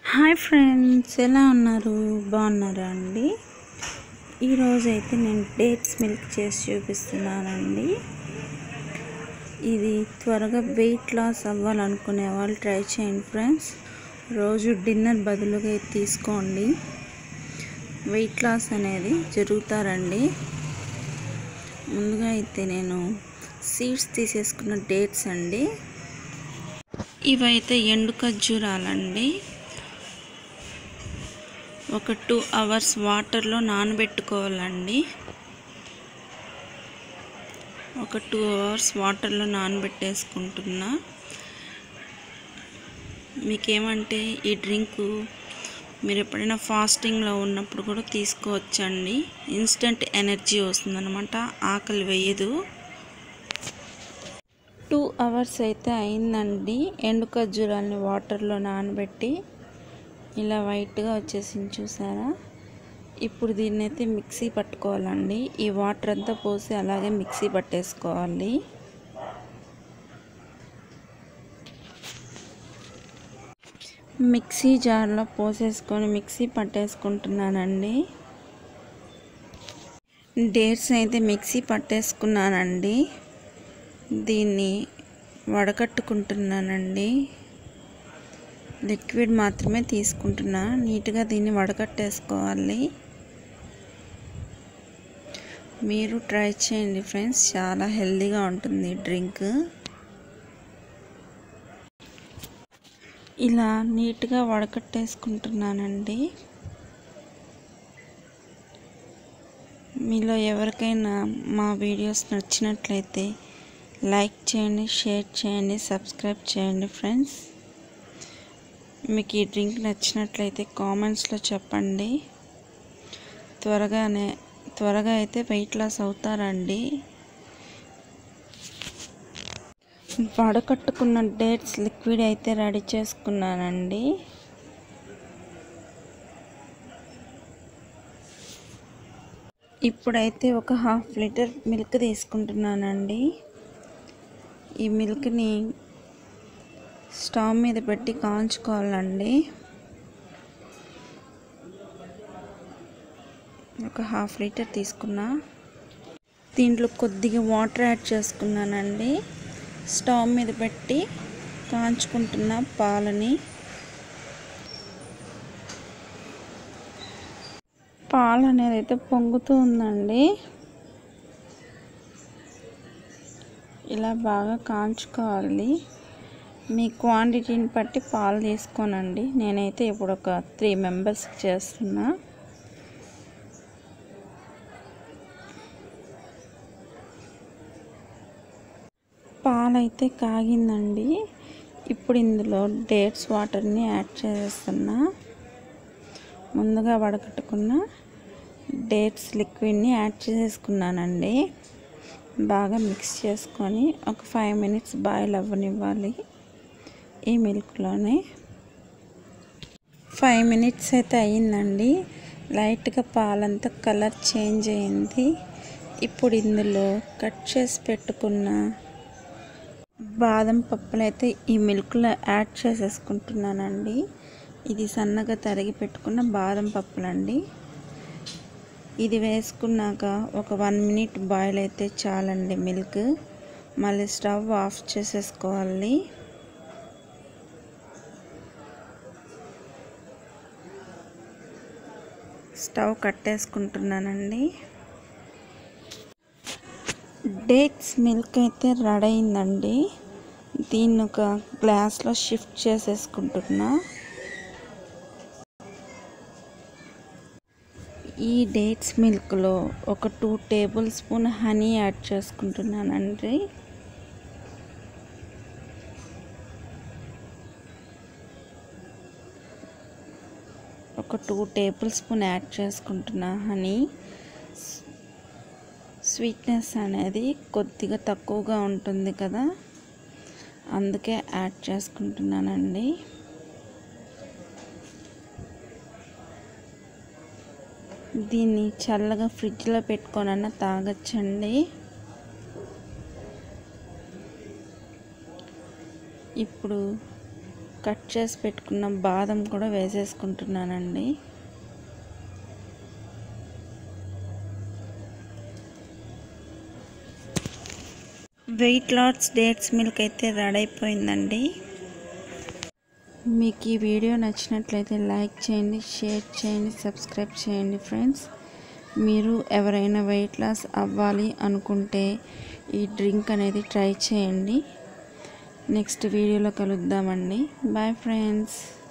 hi friends ఎలా ఉన్నారు బాగున్నారా అండి ఈరోజు అయితే నేను డేట్స్ మిల్క్ చేసి చూపిస్తున్నానండి ఇది త్వరగా వెయిట్ లాస్ అవ్వాలనుకునే వాళ్ళు ట్రై చేయండి ఫ్రెండ్స్ రోజు డిన్నర్ బదులుగా ఇది తీసుకోండి వెయిట్ లాస్ అనేది జరుగుతారండి ముందుగా అయితే నేను సీడ్స్ తీసేసుకున్న డేట్స్ అండి ఇవైతే ఎండు ఖర్జూరాలండి ఒక టూ అవర్స్ వాటర్లో నానబెట్టుకోవాలండి ఒక టూ అవర్స్ వాటర్లో నానబెట్టేసుకుంటున్నా మీకేమంటే ఈ డ్రింకు మీరు ఎప్పుడైనా ఫాస్టింగ్లో ఉన్నప్పుడు కూడా తీసుకోవచ్చండి ఇన్స్టెంట్ ఎనర్జీ వస్తుందన్నమాట ఆకలి వేయదు టూ అవర్స్ అయితే అయిందండి ఎండు ఖర్జూరాలని వాటర్లో నానబెట్టి ఇలా వైట్గా వచ్చేసింది చూసారా ఇప్పుడు దీన్ని అయితే మిక్సీ పట్టుకోవాలండి ఈ వాటర్ అంతా పోసి అలాగే మిక్సీ పట్టేసుకోవాలి మిక్సీ జార్లో పోసేసుకొని మిక్సీ పట్టేసుకుంటున్నానండి డేట్స్ అయితే మిక్సీ పట్టేసుకున్నానండి దీన్ని వడకట్టుకుంటున్నానండి లిక్విడ్ మాత్రమే తీసుకుంటున్నా నీట్గా దీన్ని వడకట్టేసుకోవాలి మీరు ట్రై చేయండి ఫ్రెండ్స్ చాలా హెల్తీగా ఉంటుంది డ్రింక్ ఇలా నీట్గా వడకట్టేసుకుంటున్నానండి మీలో ఎవరికైనా మా వీడియోస్ నచ్చినట్లయితే లైక్ చేయండి షేర్ చేయండి సబ్స్క్రైబ్ చేయండి ఫ్రెండ్స్ మీకు ఈ డ్రింక్ నచ్చినట్లయితే కామెంట్స్లో చెప్పండి త్వరగానే త్వరగా అయితే వెయిట్ లాస్ అవుతారండి వడకట్టుకున్న డేట్స్ లిక్విడ్ అయితే రెడీ చేసుకున్నానండి ఇప్పుడైతే ఒక హాఫ్ లీటర్ మిల్క్ తీసుకుంటున్నానండి ఈ మిల్క్ని స్టవ్ మీద పెట్టి కాంచుకోవాలండి ఒక హాఫ్ లీటర్ తీసుకున్నా దీంట్లో కొద్దిగా వాటర్ యాడ్ చేసుకున్నానండి స్టవ్ మీద పెట్టి కాంచుకుంటున్న పాలని పాలు అనేది అయితే పొంగుతూ ఉందండి ఇలా బాగా కాంచుకోవాలి మీ క్వాంటిటీని బట్టి పాలు తీసుకోనండి నేనైతే ఇప్పుడు ఒక త్రీ మెంబర్స్కి చేస్తున్నా పాలైతే కాగిందండి ఇప్పుడు ఇందులో డేట్స్ వాటర్ని యాడ్ చేస్తున్నా ముందుగా వడకట్టుకున్న డేట్స్ లిక్విడ్ని యాడ్ చేసేసుకున్నానండి బాగా మిక్స్ చేసుకొని ఒక ఫైవ్ మినిట్స్ బాయిల్ అవ్వనివ్వాలి ఈ మిల్క్లోనే ఫైవ్ మినిట్స్ అయితే అయ్యిందండి లైట్గా పాలంతా కలర్ చేంజ్ అయింది ఇప్పుడు ఇందులో కట్ చేసి పెట్టుకున్న బాదం పప్పులు అయితే ఈ మిల్క్లో యాడ్ చేసేసుకుంటున్నానండి ఇది సన్నగా తరిగి పెట్టుకున్న బాదం పప్పులండి ఇది వేసుకున్నాక ఒక వన్ మినిట్ బాయిల్ అయితే చాలండి మిల్క్ మళ్ళీ స్టవ్ ఆఫ్ చేసేసుకోవాలి స్టవ్ కట్టేసుకుంటున్నానండి డేట్స్ మిల్క్ అయితే రెడీ అయిందండి దీన్ని ఒక గ్లాస్లో షిఫ్ట్ చేసేసుకుంటున్నా ఈ డేట్స్ మిల్క్లో ఒక two tablespoon honey add చేసుకుంటున్నానండి ఒక టూ టేబుల్ స్పూన్ యాడ్ చేసుకుంటున్నా హనీ స్వీట్నెస్ అనేది కొద్దిగా తక్కువగా ఉంటుంది కదా అందుకే యాడ్ చేసుకుంటున్నానండి దీన్ని చల్లగా ఫ్రిడ్జ్లో పెట్టుకొనన్నా తాగొచ్చండి ఇప్పుడు కట్ చేసి పెట్టుకున్న బాదం కూడా వేసేసుకుంటున్నానండి వెయిట్ లాట్స్ డేట్స్ మిల్క్ అయితే రెడీ అయిపోయిందండి మీకు ఈ వీడియో నచ్చినట్లయితే లైక్ చేయండి షేర్ చేయండి సబ్స్క్రైబ్ చేయండి ఫ్రెండ్స్ మీరు ఎవరైనా వెయిట్ లాస్ అవ్వాలి అనుకుంటే ఈ డ్రింక్ అనేది ట్రై చేయండి నెక్స్ట్ వీడియోలో కలుద్దామండి బాయ్ ఫ్రెండ్స్